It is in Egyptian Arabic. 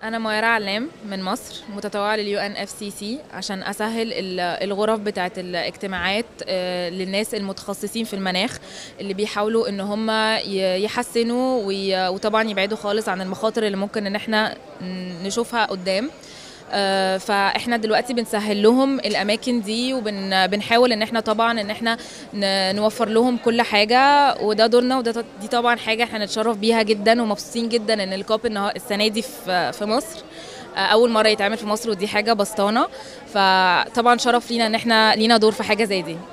انا ميارة علام من مصر متطوعه لليو ان اف سي سي عشان اسهل ال- الغرف بتاعه الاجتماعات آه، للناس المتخصصين في المناخ اللي بيحاولوا ان هم ي- يحسنوا وي- وطبعا يبعدوا خالص عن المخاطر اللي ممكن ان احنا ن- نشوفها قدام آه، فاحنا دلوقتي بنسهل لهم الاماكن دي وبنحاول ان احنا طبعا ان احنا ن- نوفر لهم كل حاجه وده دورنا وده دي طبعا حاجه احنا نتشرف بيها جدا ومبسوطين جدا ان الكوب النها- السنه دي في في مصر آه، اول مره يتعمل في مصر ودي حاجه بسطانه فطبعا شرف لينا ان احنا لينا دور في حاجه زي دي